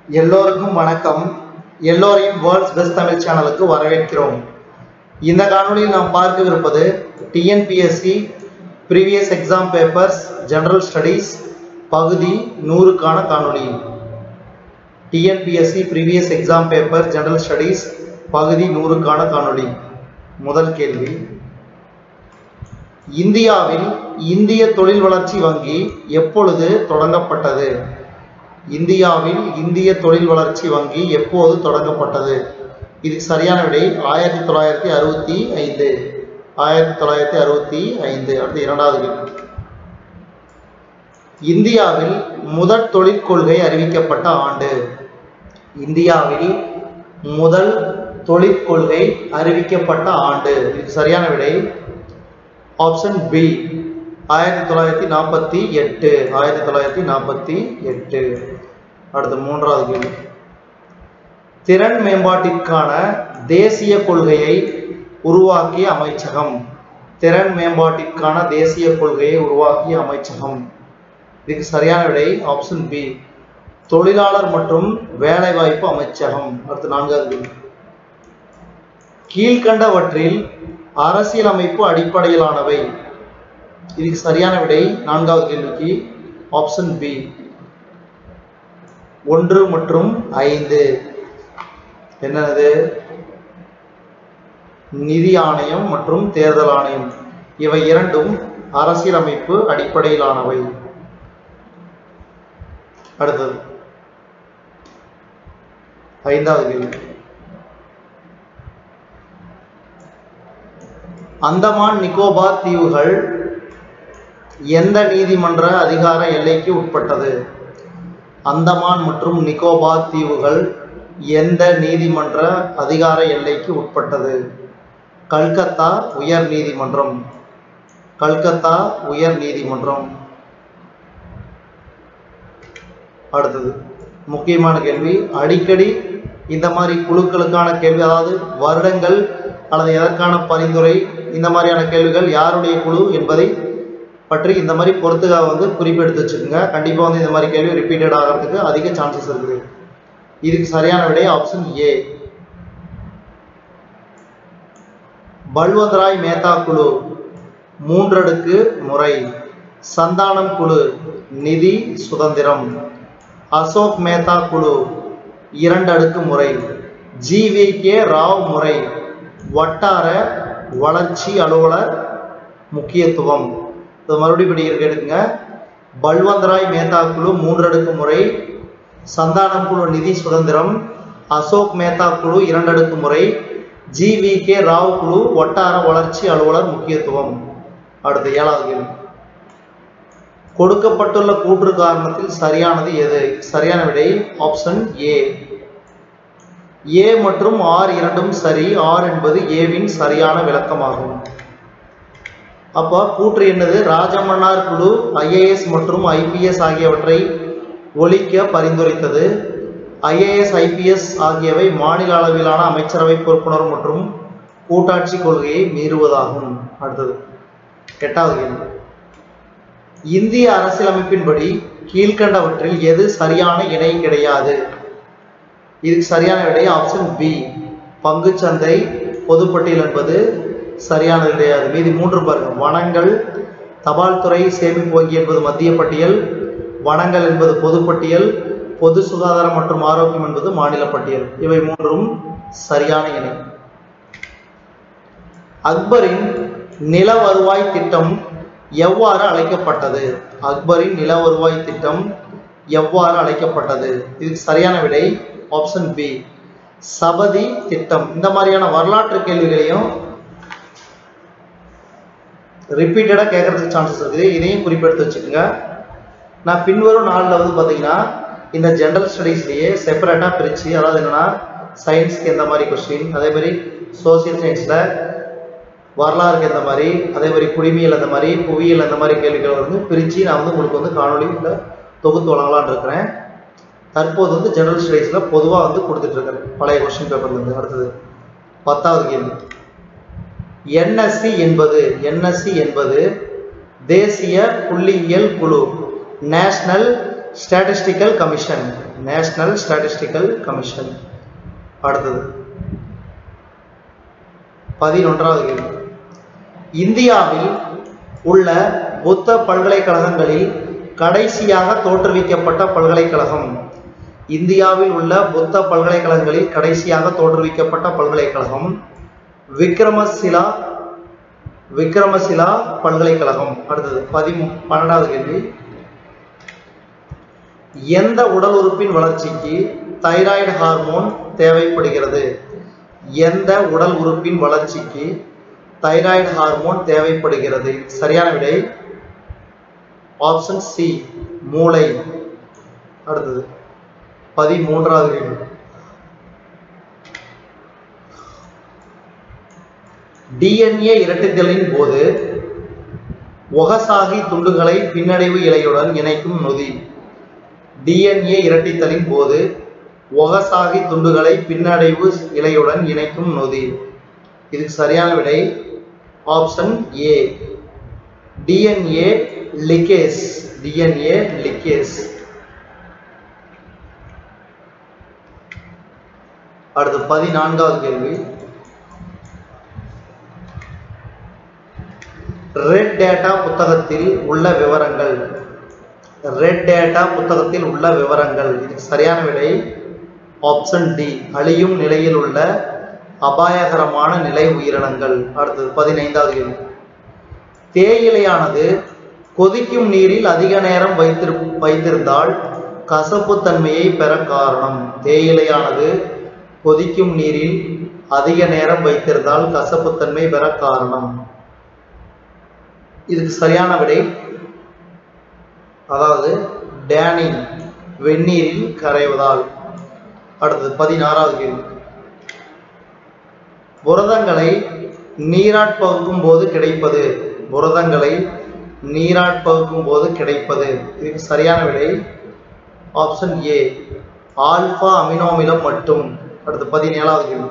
எல்லோருக்கும் வணக்கம் எல்லோரையும் வேர்ல்ட்ஸ் பெஸ்ட் தமிழ் சேனலுக்கு வரவேற்கிறோம் இந்த காணொளியில் நாம் பார்க்கவிருப்பது TNPSC previous exam papers general studies பகுதி நூறுக்கான காணொளி TNPSC previous exam paper general studies பகுதி நூறுக்கான காணொளி முதல் கேள்வி இந்தியாவில் இந்திய தொழில் வளர்ச்சி வங்கி எப்பொழுது தொடங்கப்பட்டது இந்தியாவில் இந்திய தொழில் வளர்ச்சி வங்கி எப்போது தொடங்கப்பட்டது இதுக்கு சரியான விடை ஆயிரத்தி தொள்ளாயிரத்தி அறுபத்தி ஐந்து ஆயிரத்தி தொள்ளாயிரத்தி அறுபத்தி ஐந்து அடுத்து இரண்டாவது கேள்வி இந்தியாவில் முதல் தொழிற்கொள்கை அறிவிக்கப்பட்ட ஆண்டு இந்தியாவில் முதல் தொழிற்கொள்கை அறிவிக்கப்பட்ட ஆண்டு இதுக்கு சரியான விடை ஆப்ஷன் பி ஆயிரத்தி தொள்ளாயிரத்தி நாற்பத்தி எட்டு ஆயிரத்தி தொள்ளாயிரத்தி நாற்பத்தி எட்டு அடுத்து மூன்றாவது கேள்வி திறன் மேம்பாட்டிற்கான தேசிய கொள்கையை உருவாக்கிய அமைச்சகம் திறன் மேம்பாட்டிற்கான தேசிய கொள்கையை உருவாக்கிய அமைச்சகம் இதுக்கு சரியான விடை ஆப்ஷன் பி தொழிலாளர் மற்றும் வேலைவாய்ப்பு அமைச்சகம் அடுத்து நான்காவது கேள்வி கீழ்கண்டவற்றில் அரசியலமைப்பு அடிப்படையிலானவை இதுக்கு சரியான விடை நான்காவது கேள்விக்கு ஆப்ஷன் பி ஒன்று மற்றும் ஐந்து என்னது நிதி ஆணையம் மற்றும் தேர்தல் ஆணையம் இவை இரண்டும் அரசியலமைப்பு அடிப்படையிலானவை அடுத்தது ஐந்தாவது கேள்வி அந்தமான் நிக்கோபார் தீவுகள் எந்த நீதிமன்ற அதிகார எல்லைக்கு உட்பட்டது அந்தமான் மற்றும் நிக்கோபார் தீவுகள் எந்த நீதிமன்ற அதிகார எல்லைக்கு உட்பட்டது கல்கத்தா உயர் நீதிமன்றம் கல்கத்தா உயர் நீதிமன்றம் அடுத்தது முக்கியமான கேள்வி அடிக்கடி இந்த மாதிரி குழுக்களுக்கான கேள்வி அதாவது வருடங்கள் அல்லது எதற்கான பரிந்துரை இந்த மாதிரியான கேள்விகள் யாருடைய குழு என்பதை பற்றி இந்த மாதிரி பொறுத்துக்காக வந்து குறிப்பெடுத்து வச்சுக்கோங்க கண்டிப்பாக வந்து இந்த மாதிரி கேள்வி ரிப்பீட்டட் ஆகிறதுக்கு அதிக சான்சஸ் இருக்குது இதுக்கு சரியான விடை ஆப்ஷன் ஏ பல்வந்த்ராய் மேத்தா குழு மூன்றடுக்கு முறை சந்தானம் குழு நிதி சுதந்திரம் அசோக் மேத்தா குழு இரண்டு அடுக்கு முறை ஜி வி கே ராவ் முறை வட்டார வளர்ச்சி அலுவலர் முக்கியத்துவம் இது மறுபடியும் படி கேட்டுங்க பல்வந்தராய் மேத்தா குழு மூன்றடுக்கு முறை சந்தானம் குழு நிதி சுதந்திரம் அசோக் மேத்தா குழு இரண்டடுக்கு முறை ஜி வி கே ராவ் குழு வட்டார வளர்ச்சி அலுவலர் முக்கியத்துவம் அடுத்த ஏழாவது கேள்வி கொடுக்கப்பட்டுள்ள கூற்று காரணத்தில் சரியானது எது சரியான விடை ஆப்ஷன் ஏ ஏ மற்றும் ஆர் இரண்டும் சரி ஆர் என்பது ஏவின் சரியான விளக்கமாகும் அப்போ கூற்று என்னது ராஜமன்னார் குழு ஐஏஎஸ் மற்றும் ஐபிஎஸ் ஆகியவற்றை ஒழிக்க பரிந்துரைத்தது ஐஏஎஸ் ஐபிஎஸ் ஆகியவை மாநில அளவிலான அமைச்சரவை பொறுப்புணர் மற்றும் கூட்டாட்சி கொள்கையை மீறுவதாகும் அடுத்தது எட்டாவது கேள்வி இந்திய அரசியலமைப்பின்படி கீழ்கண்டவற்றில் எது சரியான இணை கிடையாது இதுக்கு சரியான விடை ஆப்ஷன் பி பங்குச்சந்தை பொதுப்பட்டியல் என்பது சரியானது கிடையாது மீதி மூன்று பாருங்க வனங்கள் தபால் துறை சேமிப்பு வங்கி என்பது மத்திய பட்டியல் வனங்கள் என்பது பொதுப்பட்டியல் பொது சுகாதாரம் மற்றும் ஆரோக்கியம் என்பது மாநில பட்டியல் இவை மூன்றும் சரியான இணை அக்பரின் நில வருவாய் திட்டம் எவ்வாறு அழைக்கப்பட்டது அக்பரின் நில வருவாய் திட்டம் எவ்வாறு அழைக்கப்பட்டது இதுக்கு சரியான விடை ஆப்ஷன் பி சபதி திட்டம் இந்த மாதிரியான வரலாற்று கேள்விகளையும் ரிப்பீட்டடாக கேட்கறதுக்கு சான்சஸ் இருக்குது இதையும் குறிப்பெடுத்து வச்சுக்கோங்க நான் பின்வரும் நாளில் வந்து பார்த்தீங்கன்னா இந்த ஜென்ரல் ஸ்டடீஸ்லேயே செப்பரேட்டாக பிரித்து அதாவது என்னென்னா சயின்ஸ்க்கு எந்த மாதிரி கொஸ்டின் அதே மாதிரி சோசியல் சயின்ஸில் வரலாறுக்கு எந்த மாதிரி அதே மாதிரி குடிமையில் அந்த மாதிரி புவியியல் அந்த மாதிரி கேள்விகள் வந்து பிரித்து நான் வந்து உங்களுக்கு வந்து காணொலியில் தொகுத்து வழங்கலான் இருக்கிறேன் தற்போது வந்து ஜெனரல் ஸ்டடீஸில் பொதுவாக வந்து கொடுத்துட்ருக்கிறேன் பழைய கொஸ்டின் பேப்பர்லேருந்து அடுத்தது பத்தாவது கேள்வி என்எஸ்சி என்பது என்எஸ்சி என்பது தேசிய புள்ளியியல் குழு national statistical commission national statistical commission அடுத்தது பதினொன்றாவது கேள்வி இந்தியாவில் உள்ள புத்த பல்கலைக்கழகங்களில் கடைசியாக தோற்றுவிக்கப்பட்ட பல்கலைக்கழகம் இந்தியாவில் உள்ள புத்த பல்கலைக்கழகங்களில் கடைசியாக தோற்றுவிக்கப்பட்ட பல்கலைக்கழகம் விக்ரமசிலா விக்ரமசிலா பல்கலைக்கழகம் அடுத்தது பதிமூ பன்னெண்டாவது கேள்வி எந்த உடல் உறுப்பின் வளர்ச்சிக்கு தைராய்டு ஹார்மோன் தேவைப்படுகிறது எந்த உடல் உறுப்பின் வளர்ச்சிக்கு தைராய்டு ஹார்மோன் தேவைப்படுகிறது சரியான விடை ஆப்ஷன் சி மூளை அடுத்தது பதிமூன்றாவது கேள்வி டிஎன்ஏ இரட்டித்தலின் போது ஒகசாகி துண்டுகளை பின்னடைவு இலையுடன் இணைக்கும் நொதி டிஎன்ஏ இரட்டித்தலின் போது ஒகசாகி துண்டுகளை பின்னடைவு இலையுடன் இணைக்கும் நொதி இதுக்கு சரியான விடை option A DNA ligase DNA ligase அடுத்து பதினான்காவது கேள்வி ரெட் டேட்டா புத்தகத்தில் உள்ள விவரங்கள் ரெட் டேட்டா புத்தகத்தில் உள்ள விவரங்கள் இதுக்கு சரியான விடை ஆப்ஷன் டி அழியும் நிலையில் உள்ள அபாயகரமான நிலை உயிரினங்கள் அடுத்தது பதினைந்தாவது கேள்வி தேயிலையானது கொதிக்கும் நீரில் அதிக நேரம் வைத்திரு வைத்திருந்தால் கசப்புத்தன்மையை பெற காரணம் தேயிலையானது கொதிக்கும் நீரில் அதிக நேரம் வைத்திருந்தால் கசப்புத்தன்மை பெற காரணம் இதுக்கு சரியான விடை அதாவது டேனின் வெந்நீரில் கரைவதால் அடுத்தது பதினாறாவது கேள்வி புரதங்களை நீராட்பகுக்கும் போது கிடைப்பது புரதங்களை நீராட்பகுக்கும் போது கிடைப்பது இதுக்கு சரியான விடை ஆப்ஷன் ஏ ஆல்பா அமினோமிலம் மட்டும் அடுத்து பதினேழாவது கேள்வி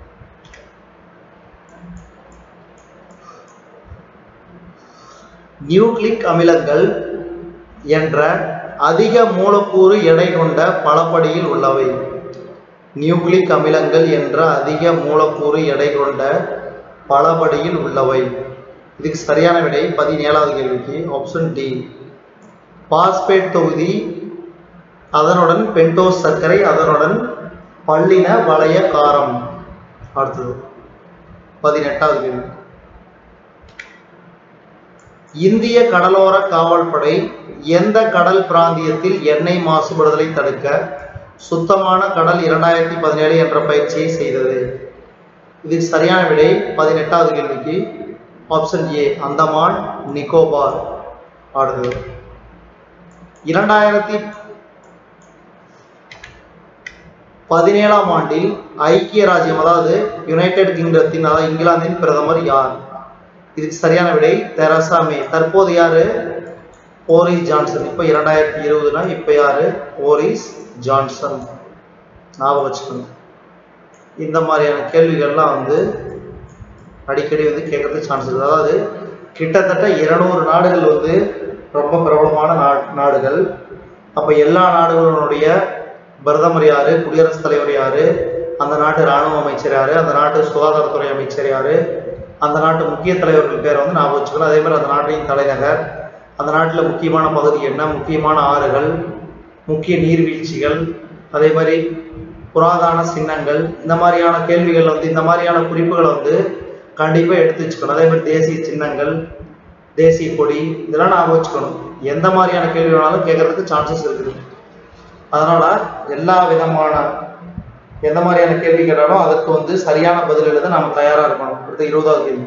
நியூக்ளிக் அமிலங்கள் என்ற அதிக மூலக்கூறு எடை கொண்ட பலபடியில் உள்ளவை நியூக்ளிக் அமிலங்கள் என்ற அதிக மூலக்கூறு எடை கொண்ட பலபடியில் உள்ளவை இதுக்கு சரியான விடை பதினேழாவது கேள்விக்கு ஆப்ஷன் டி பாஸ்பேட் தொகுதி அதனுடன் பென்டோஸ் சர்க்கரை அதனுடன் பல்லின வளைய காரம் அடுத்தது பதினெட்டாவது கேள்வி இந்திய கடலோர காவல்படை எந்த கடல் பிராந்தியத்தில் எண்ணெய் மாசுபடுதலை தடுக்க சுத்தமான கடல் இரண்டாயிரத்தி பதினேழு என்ற பயிற்சியை செய்தது இதுக்கு சரியான விடை பதினெட்டாவது கேள்விக்கு ஆப்ஷன் ஏ அந்தமான் நிக்கோபார் ஆடுது இரண்டாயிரத்தி பதினேழாம் ஆண்டில் ஐக்கிய ராஜ்யம் அதாவது யுனைடெட் கிங்டத்தின் அதாவது இங்கிலாந்தின் பிரதமர் யார் இதுக்கு சரியான விடை தெரசா மே தற்போது யாரு ஓரிஸ் ஜான்சன் இப்போ இரண்டாயிரத்தி இருபதுனா இப்போ யாரு ஓரிஸ் ஜான்சன் ஞாபகம் வச்சுக்கணும் இந்த மாதிரியான கேள்விகள்லாம் வந்து அடிக்கடி வந்து கேட்கறதுக்கு சான்ஸ் இருக்குது அதாவது கிட்டத்தட்ட இருநூறு நாடுகள் வந்து ரொம்ப பிரபலமான நா- நாடுகள் அப்போ எல்லா நாடுகளுடைய பிரதமர் யாரு குடியரசுத் தலைவர் யாரு அந்த நாட்டு ராணுவ அமைச்சர் யாரு அந்த நாட்டு சுகாதாரத்துறை அமைச்சர் யாரு அந்த நாட்டு முக்கிய தலைவர்கள் பேரை வந்து ஞாபகம் வச்சுக்கணும் அதே மாதிரி அந்த நாட்டின் தலைநகர் அந்த நாட்டில் முக்கியமான பகுதி என்ன முக்கியமான ஆறுகள் முக்கிய நீர்வீழ்ச்சிகள் அதே மாதிரி புராதன சின்னங்கள் இந்த மாதிரியான கேள்விகள் வந்து இந்த மாதிரியான குறிப்புகளை வந்து கண்டிப்பாக எடுத்து வச்சுக்கணும் அதே மாதிரி தேசிய சின்னங்கள் தேசிய கொடி இதெல்லாம் ஞாபகம் வச்சுக்கணும் எந்த மாதிரியான கேள்வி வேணாலும் கேட்கறதுக்கு சான்சஸ் இருக்குது அதனால எல்லா விதமான எந்த மாதிரியான கேள்வி கேட்டாலும் அதுக்கு வந்து சரியான பதில் எழுத நாம தயாரா இருக்கணும் அடுத்த இருபதாவது கேள்வி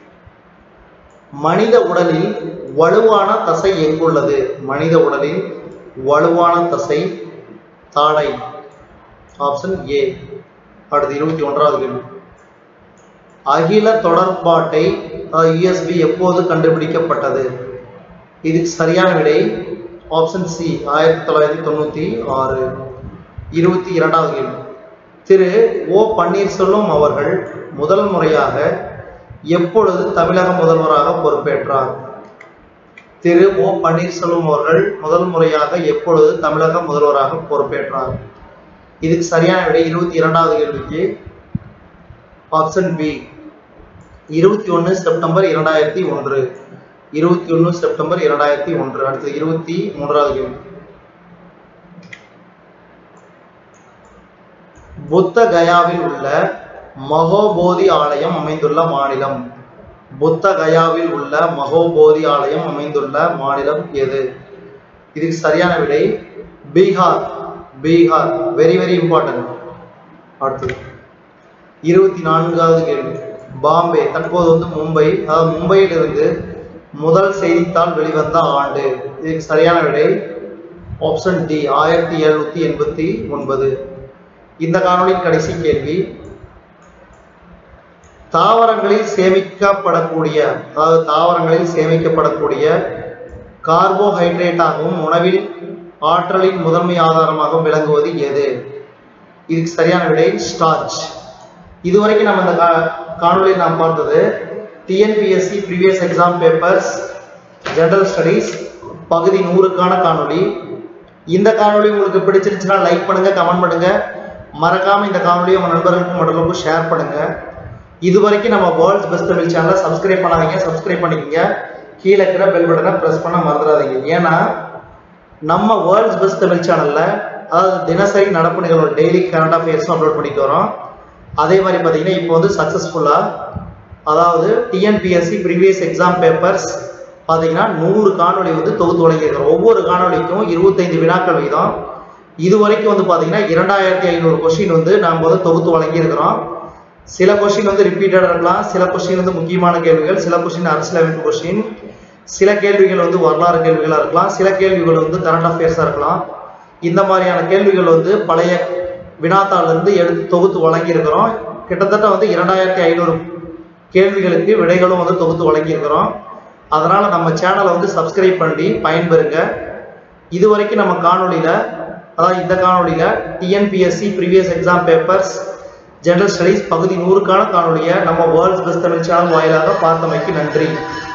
மனித உடலில் வலுவான தசை எங்குள்ளது மனித உடலில் வலுவான தசை தாடை ஆப்ஷன் ஏ அடுத்து இருபத்தி ஒன்றாவது கேள்வி அகில தொடர்பாட்டை யூஎஸ்பி எப்போது கண்டுபிடிக்கப்பட்டது இதுக்கு சரியான விடை ஆப்ஷன் சி ஆயிரத்தி தொள்ளாயிரத்தி தொண்ணூற்றி ஆறு இருபத்தி இரண்டாவது கேள்வி திரு ஓ பன்னீர்செல்வம் அவர்கள் முதல் முறையாக எப்பொழுது தமிழக முதல்வராக பொறுப்பேற்றார் திரு மு பன்னீர்செல்வம் அவர்கள் முதல் முறையாக எப்பொழுது தமிழக முதல்வராக பொறுப்பேற்றார் இதுக்கு சரியான விடை இருபத்தி இரண்டாவது கேள்விக்கு ஆப்ஷன் பி இருபத்தி ஒன்று செப்டம்பர் இரண்டாயிரத்தி ஒன்று இருபத்தி ஒன்று செப்டம்பர் இரண்டாயிரத்தி ஒன்று அடுத்து இருபத்தி மூன்றாவது கேள்வி புத்த கயாவில் உள்ள மகோபோதி ஆலயம் அமைந்துள்ள மாநிலம் புத்த கயாவில் உள்ள மகோபோதி ஆலயம் அமைந்துள்ள மாநிலம் எது இதுக்கு சரியான விடை Bihar Bihar very very important அடுத்தது இருபத்தி நான்காவது கேள்வி பாம்பே தற்போது வந்து மும்பை அதாவது மும்பையிலிருந்து முதல் செய்தித்தாள் வெளிவந்த ஆண்டு இதுக்கு சரியான விடை ஆப்ஷன் டி ஆயிரத்தி எழுநூத்தி எண்பத்தி ஒன்பது இந்த காணொளியின் கடைசி கேள்வி தாவரங்களில் சேமிக்கப்படக்கூடிய அதாவது தாவரங்களில் சேமிக்கப்படக்கூடிய கார்போஹைட்ரேட்டாகவும் உணவில் ஆற்றலின் முதன்மை ஆதாரமாகவும் விளங்குவது எது இதுக்கு சரியான விடை ஸ்டார்ச் இதுவரைக்கும் நம்ம இந்த கா- காணொளியில் நாம் பார்த்தது TNPSC previous exam papers general studies பகுதி நூறுக்கான காணொளி இந்த காணொளி உங்களுக்கு பிடிச்சிருந்துச்சுன்னா லைக் பண்ணுங்க கமெண்ட் பண்ணுங்க மறக்காம இந்த காணொலியை உங்க நண்பர்களுக்கும் மற்றவங்களுக்கும் ஷேர் பண்ணுங்க இது வரைக்கும் நம்ம வேர்ல்ட்ஸ் பெஸ்ட் தமிழ் சேனலை சப்ஸ்கிரைப் பண்ணாதீங்க சப்ஸ்கிரைப் பண்ணிக்கங்க கீழே இருக்கிற பெல் பட்டனை ப்ரெஸ் பண்ண மறந்துடாதீங்க ஏன்னா நம்ம வேர்ல்ட்ஸ் பெஸ்ட் தமிழ் சேனல்ல அதாவது தினசரி நடப்பு நிகழ்வு டெய்லி கரண்ட் அஃபேர்ஸும் அப்லோட் பண்ணிட்டு வரோம் அதே மாதிரி பார்த்தீங்கன்னா இப்போ வந்து சக்ஸஸ்ஃபுல்லா அதாவது டிஎன்பிஎஸ்சி ப்ரீவியஸ் எக்ஸாம் பேப்பர்ஸ் பார்த்தீங்கன்னா நூறு காணொளி வந்து தொகுத்து வழங்கியிருக்கிறோம் ஒவ்வொரு காணொளிக்கும் இருபத்தைந்து வினாக்கள் வீதம் இது வரைக்கும் வந்து பார்த்தீங்கன்னா இரண்டாயிரத்தி ஐநூறு கொஸ்டின் வந்து நாம் வந்து தொகுத்து வழங்கியிருக்கிறோம் சில கொஸ்டின் வந்து ரிப்பீட்டடாக இருக்கலாம் சில கொஸ்டின் வந்து முக்கியமான கேள்விகள் சில கொஸ்டின் அரசியலமைப்பு கொஸ்டின் சில கேள்விகள் வந்து வரலாறு கேள்விகளாக இருக்கலாம் சில கேள்விகள் வந்து கரண்ட் அஃபேர்ஸாக இருக்கலாம் இந்த மாதிரியான கேள்விகள் வந்து பழைய வினாத்தாள்ல இருந்து எடுத்து தொகுத்து வழங்கியிருக்கிறோம் கிட்டத்தட்ட வந்து இரண்டாயிரத்தி ஐநூறு கேள்விகளுக்கு விடைகளும் வந்து தொகுத்து வழங்கியிருக்கிறோம் அதனால நம்ம சேனலை வந்து சப்ஸ்கிரைப் பண்ணி பயன்பெறுங்க இது வரைக்கும் நம்ம காணொளியில அதாவது இந்த காணொளியில TNPSC previous exam papers general studies பகுதி நூறுக்கான காணொளியை நம்ம வேர்ல்ட்ஸ் பெஸ்ட் தமிழ் சேனல் வாயிலாக பார்த்தமைக்கு நன்றி